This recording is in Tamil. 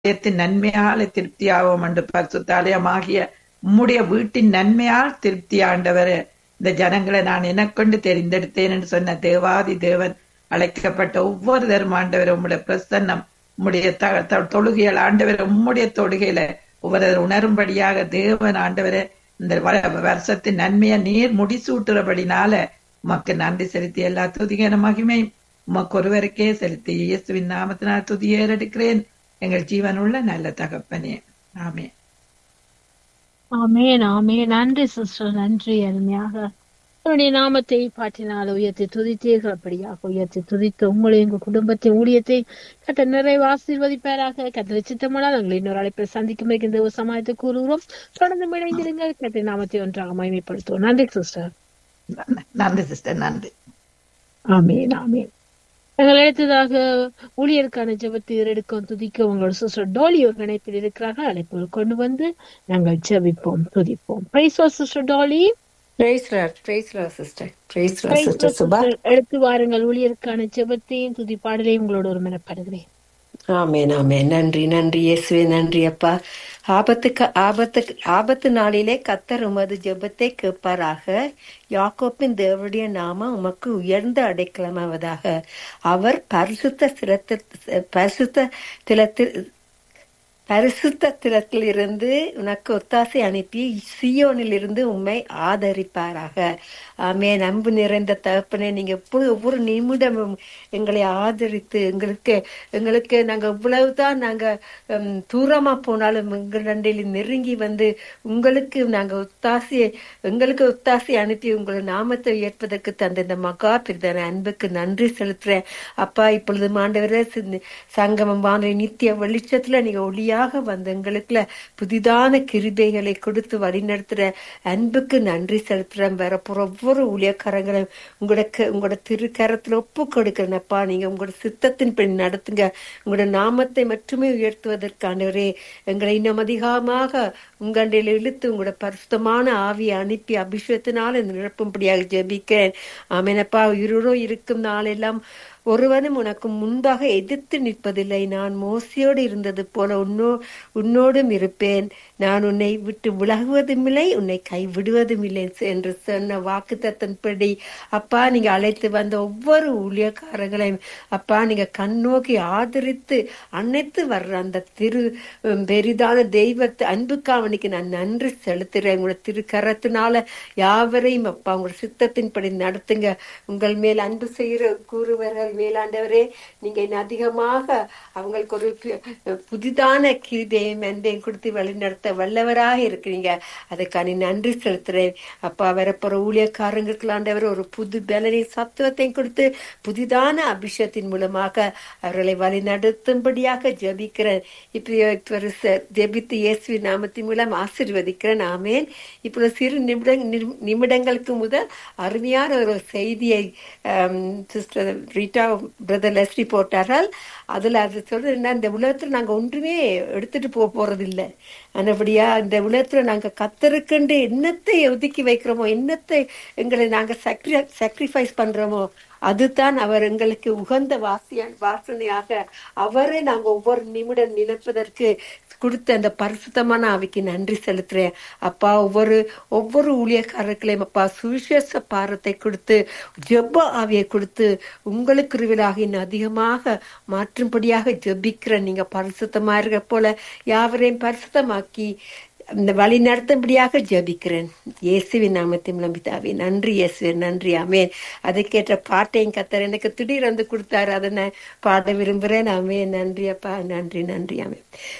ஆலயத்தின் நன்மையால திருப்தியாவோம் என்று பரிசுத்தாலயமாகிய உம்முடைய வீட்டின் நன்மையால் திருப்தி ஆண்டவர் இந்த ஜனங்களை நான் எனக்கொண்டு தெரிந்தெடுத்தேன் என்று சொன்ன தேவாதி தேவன் அழைக்கப்பட்ட ஒவ்வொருத்தரும் ஆண்டவர் உம்முடைய பிரசன்னம் உம்முடைய த- த- தொழுகைகள் ஆண்டவர் உம்முடைய தொழுகையில ஒவ்வொரு உணரும்படியாக தேவன் ஆண்டவரை இந்த வ- வருஷத்தின் நன்மையை நீர் முடிசூட்டுறபடினால உமக்கு நன்றி செலுத்தி எல்லா துதிகன மகிமை உமக்கு ஒருவருக்கே செலுத்தி இயேசுவின் நாமத்தினால் துதியேறெடுக்கிறேன் எங்கள் ஜீவனுள்ள நல்ல தகப்பனே ஆமே ஆமேன் ஆமேன் நன்றி சிஸ்டர் நன்றி அருமையாக உன்னுடைய நாமத்தை பாட்டினால் உயர்த்தி துதித்தீர்கள் அப்படியாக உயர்த்தி துதித்து உங்களை எங்கள் குடும்பத்தின் ஊழியத்தை கட்ட நிறைவு ஆசீர்வதிப்பாராக கத்திர சித்தமானால் நாங்கள் இன்னொரு அழைப்பில் சந்திக்கும் வரைக்கும் இந்த சமாயத்தை கூறுகிறோம் தொடர்ந்து இணைந்திருங்கள் கத்திர நாமத்தை ஒன்றாக மகிமைப்படுத்துவோம் நன்றி சிஸ்டர் நன்றி சிஸ்டர் நன்றி ஆமேன் ஆமேன் நாங்கள் அடுத்ததாக ஊழியருக்கான ஜெபத்தை எடுக்கும் துதிக்க உங்கள் சிஸ்டர் டோலி ஒரு இணைப்பில் இருக்கிறார்கள் அழைப்பு கொண்டு வந்து நாங்கள் ஜெபிப்போம் துதிப்போம் praise sister Dolly Praise Lord, praise Lord, sister. Praise Lord, Praise sister the Subha. sister. எடுத்து வாருங்கள் ஊழியருக்கான ஜெபத்தையும் துதி பாடலையும் உங்களோட ஒரு மனப்படுகிறேன் ஆமென் ஆமென் நன்றி நன்றி இயேசுவே நன்றி அப்பா ஆபத்துக்கு ஆபத்து ஆபத்து நாளிலே கத்தர் உமது ஜெபத்தை கேட்பாராக யாக்கோப்பின் தேவனுடைய நாமம் உமக்கு உயர்ந்த அடைக்கலமாவதாக அவர் பரிசுத்த சிலத்தில் பரிசுத்த திலத்தில் பரிசுத்த திலத்தில் இருந்து உனக்கு ஒத்தாசை அனுப்பி சியோனில் இருந்து உம்மை ஆதரிப்பாராக ஆமே அன்பு நிறைந்த தகப்பனே நீங்க எப்பொழுது ஒவ்வொரு நிமிடமும் எங்களை ஆதரித்து எங்களுக்கு எங்களுக்கு நாங்க இவ்வளவுதான் நாங்க ஹம், தூரமா போனாலும் எங்கள் நண்டையில் நெருங்கி வந்து உங்களுக்கு நாங்க ஒத்தாசையை எங்களுக்கு ஒத்தாசை அனுப்பி உங்களை நாமத்தை உயர்ப்பதற்கு தந்த இந்த மகா பிரதான அன்புக்கு நன்றி செலுத்துறேன் அப்பா இப்பொழுது மாண்டவரே சிந்த- சங்கமம் வானொலி நித்திய வெளிச்சத்துல நீங்க ஒளியாக வந்து எங்களுக்குள்ள புதிதான கிருபைகளை கொடுத்து வழிநடத்துற அன்புக்கு நன்றி செலுத்துறேன் வரப்போற ஒவ்வொரு ஊழியக்காரங்களையும் உங்களோட க- உங்களோட திருக்கரத்துல ஒப்பு கொடுக்கிறேனப்பா நீங்க உங்களோட சித்தத்தின் படி நடத்துங்க உங்களோட நாமத்தை மட்டுமே உயர்த்துவதற்கானவரே எங்களை இன்னும் அதிகமாக உங்கண்டையில் இழுத்து உங்களோட பரிசுத்தமான ஆவியை அனுப்பி அபிஷேகத்தினால நிரப்பும்படியாக ஜெபிக்கிறேன் ஆமேனப்பா உயிரோடு இருக்கும் நாளெல்லாம் ஒருவனும் உனக்கு முன்பாக எதிர்த்து நிற்பதில்லை நான் மோசையோடு இருந்தது போல உன்னோ உன்னோடும் இருப்பேன் நான் உன்னை விட்டு விலகுவதும் இல்லை உன்னை கைவிடுவதும் இல்லை என்று சொன்ன வாக்கு தத்தன்படி அப்பா நீங்க அழைத்து வந்த ஒவ்வொரு ஊழியக்காரங்களையும் அப்பா நீங்க கண்ணோக்கி ஆதரித்து அனைத்து வர்ற அந்த திரு உம், பெரிதான தெய்வத்தை அன்புக்காவனுக்கு நான் நன்றி செலுத்துறேன் உங்களோட திருக்கரத்தினால யாவரையும் அப்பா உங்களோட சித்தத்தின்படி நடத்துங்க உங்கள் மேல் அன்பு செய்கிற கூறுவர்கள் மேலாண்டவரே நீங்க இன்னும் அதிகமாக அவங்களுக்கு ஒரு பு- புதிதான கிருபையும் அன்பையும் கொடுத்து வழிநடத்த வல்லவராக இருக்கிறீங்க அதுக்கான நன்றி செலுத்துறேன் அப்பா வரப்போற ஊழியக்காரங்களுக்கு ஆண்டவர் ஒரு புது பலனை சத்துவத்தையும் கொடுத்து புதிதான அபிஷேகத்தின் மூலமாக அவர்களை வழி நடத்தும்படியாக ஜெபிக்கிறேன் இப்ப ஒரு ச- ஜெபித்து இயேசுவி நாமத்தின் மூலம் ஆசீர்வதிக்கிறேன் ஆமேன் இப்போ சிறு நிமிட நிமி- நிமிடங்களுக்கு முதல் அருமையான ஒரு செய்தியை சிஸ்டர் ரீட்டா பிரதர் லெஸ்லி போட்டார்கள் அதுல அது சொல்றது என்ன இந்த உலகத்துல நாங்க ஒன்றுமே எடுத்துட்டு போக போறது இல்லை ஆனபடியா இந்த உலகத்துல நாங்க கத்தருக்குண்டு என்னத்தை ஒதுக்கி வைக்கிறோமோ என்னத்தை எங்களை நாங்க சாக்ரி சாக்ரிஃபைஸ் பண்றோமோ அதுதான் அவர் எங்களுக்கு உகந்த வாசிய வாசனையாக அவரை நாங்க ஒவ்வொரு நிமிடம் நினைப்பதற்கு கொடுத்த அந்த பரிசுத்தமான ஆவிக்கு நன்றி செலுத்துறேன் அப்பா ஒவ்வொரு ஒவ்வொரு ஊழியக்காரர்களையும் அப்பா சுவிசேஷ பாரத்தை கொடுத்து ஜெப ஆவியை கொடுத்து உங்களுக்கு இருவிலாக இன்னும் அதிகமாக மாற்றும்படியாக ஜெபிக்கிற நீங்க பரிசுத்தமா இருக்க போல யாவரையும் பரிசுத்தமாக்கி இந்த வழி நடத்தும்படியாக ஜெபிக்கிறேன் இயேசுவின் நாமத்தை நம்பித்தாவே நன்றி இயேசுவே நன்றி ஆமேன் அதை கேட்ட பாட்டையும் கத்தர் எனக்கு திடீர் வந்து கொடுத்தாரு அதை நான் பாட விரும்புகிறேன் ஆமேன் நன்றி அப்பா நன்றி நன்றி ஆமேன்